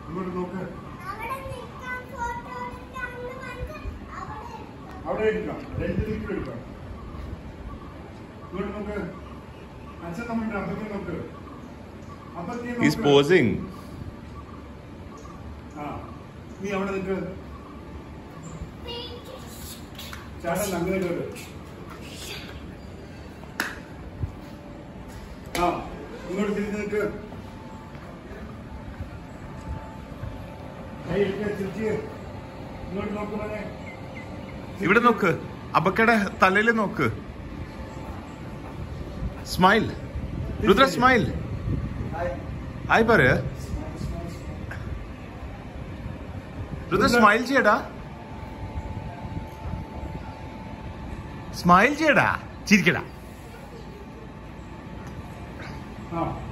ഇങ്ങോട്ട് നോക്ക് അവിടെ നിൽക്കാൻ ഫോട്ടോ എടുക്കാമെന്ന് പറഞ്ഞ് അവിടെ എടുക്കാം. അവിടെ എടുക്കാം രണ്ട് ദിക്കിൽ എടുക്കാം ഇങ്ങോട്ട് നോക്ക് അച്ഛൻ നമ്മുടെ അപ്പത്തി നോക്ക് അപ്പത്തി He's posing. ആ നീ അവിടെ നിൽക്ക് പിന്നെ ചേട്ടൻ അങ്ങനെ കേറ് ആ ഇങ്ങോട്ട് തിരിഞ്ഞ് നിൽക്ക് കൈ എടുക്ക തിരിച്ച് ഇങ്ങോട്ട് നോക്ക് മോനെ ഇവിടെ നോക്ക് അബക്കയുടെ തലയിൽ നോക്ക് സ്മൈൽ രുദ്ര സ്മൈൽ ഹായ് പറ രുദ്ര സ്മൈൽ ചെയ്യടാ സ്മൈൽ ചെയ്യടാ ചിരിക്കടാ ആ